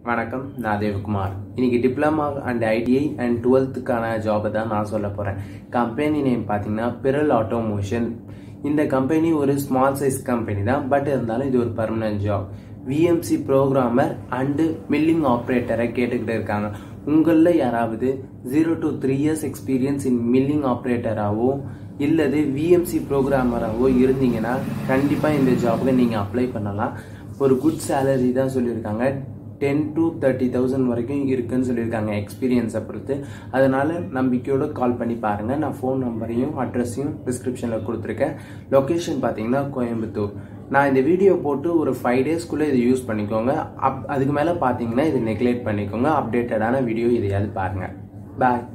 வணக்கம் நான் தேவகுமார் இன்னைக்கு டிப்ளமா அண்ட் ஐடிஐ அண்ட் டுவெல்த்துக்கான ஜாபை தான் நான் சொல்ல போகிறேன் கம்பெனி நேம் பார்த்தீங்கன்னா பிறல் ஆட்டோமோஷன் இந்த கம்பெனி ஒரு ஸ்மால் சைஸ் கம்பெனி தான் பட் இருந்தாலும் இது ஒரு permanent job VMC programmer and milling ஆப்ரேட்டரை கேட்டுக்கிட்டு இருக்காங்க உங்களில் யாராவது zero to three years experience in milling ஆப்ரேட்டராகவோ இல்லது விஎம்சி ப்ரோக்ராமராகவோ இருந்தீங்கன்னா கண்டிப்பாக இந்த ஜாபுக்கு நீங்கள் அப்ளை பண்ணலாம் ஒரு குட் சேலரி தான் சொல்லியிருக்காங்க டென் டு தேர்ட்டி தௌசண்ட் வரைக்கும் இருக்குன்னு சொல்லியிருக்காங்க எக்ஸ்பீரியன்ஸை பொறுத்து அதனால நம்பிக்கையோடு கால் பண்ணி பாருங்கள் நான் ஃபோன் நம்பரையும் அட்ரஸையும் டிஸ்கிரிப்ஷனில் கொடுத்துருக்கேன் லொக்கேஷன் பார்த்தீங்கன்னா கோயம்புத்தூர் நான் இந்த வீடியோ போட்டு ஒரு ஃபைவ் டேஸ்க்குள்ளே இதை யூஸ் பண்ணிக்கோங்க அப் அதுக்கு மேலே பார்த்தீங்கன்னா இது நெக்லெக்ட் பண்ணிக்கோங்க அப்டேட்டடான வீடியோ இதையாவது பாருங்கள் பாய்